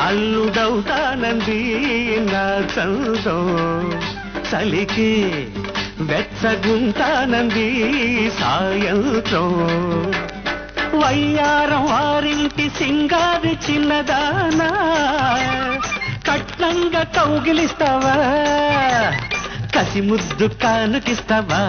అల్లుడవుతానంది నా చందో చలికి వెచ్చగుంటానంది సాయంత్రం వయ్యారం వారింటి సింగారి చిన్నదానా కట్నంగా కౌగిలిస్తావా కసి ముద్దు కానుకిస్తావా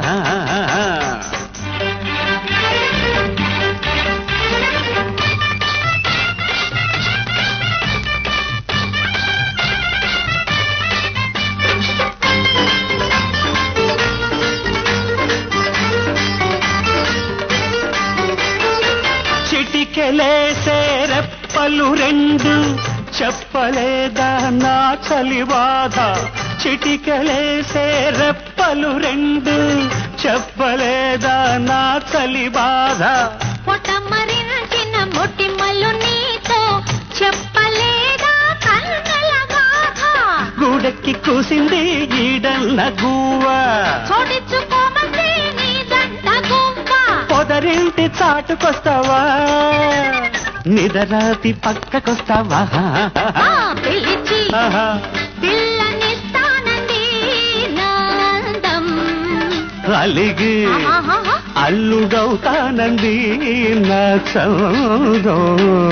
చిటికెలేసే రెప్పలు రెండు చెప్పలేదా నా చలి బాధ చిటికెలేసే రెప్పలు రెండు చెప్పలేదా నా చలి బాధ పొటమరిన మొటిమలు నీతో చెప్పలేదా కన్నెల గాథ గూడెక్కి కూసింది ఈడన్న గువ్వ చోటిచ్చుకోమంది నీ దండ గువ్వ పొదరింటి చాటుకొస్తావా నిదరాతి పక్కకొస్తావా ఆ పిలిచి ఆహా. పిల్లనిస్తానంది నందం అలిగి ఆహాహా. అల్లుడవుతానంది నా చౌదో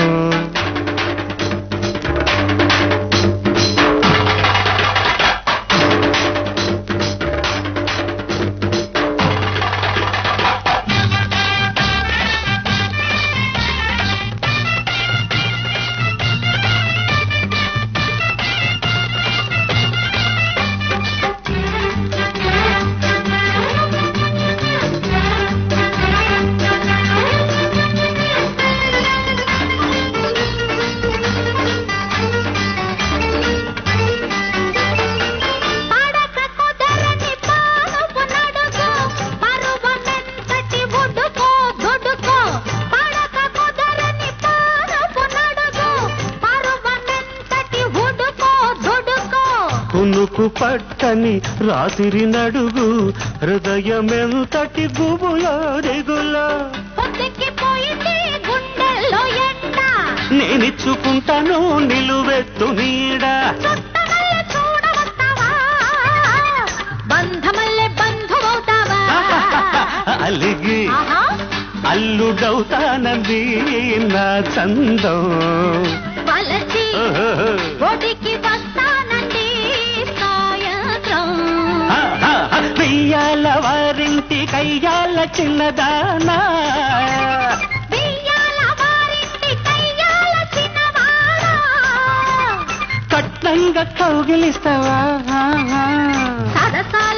పడక కుదరని పానుపు నడుగు, పరువమెంతటి ఉడుకో దుడుకో. పడక కుదరని పానుపు నడుగు, పరువమెంతటి ఉడుకో దుడుకో. కునుకు పట్టని రాత్రి నడుగు హృదయమెంతటి గుబులో దిగులో పొద్దెక్కిపోయింది గుండెల్లో ఎండ. నేనిచ్చుకుంటాను నిలువెత్తు నీడ చుట్టమల్లె చూడవస్తావా? బంధమల్లె బంధువవుతావా? అలిగి ఆహా అల్లుడవుతానంది నా చందో వలచి ఒడికి వస్తానండి సాయంత్రం వెయ్యాల వారింటి కయ్యాల చిన్నదానా బియ్యాల వారింటి కయ్యాల చిన్నవాడా కట్నంగా కౌగిలిస్తావా సరసాల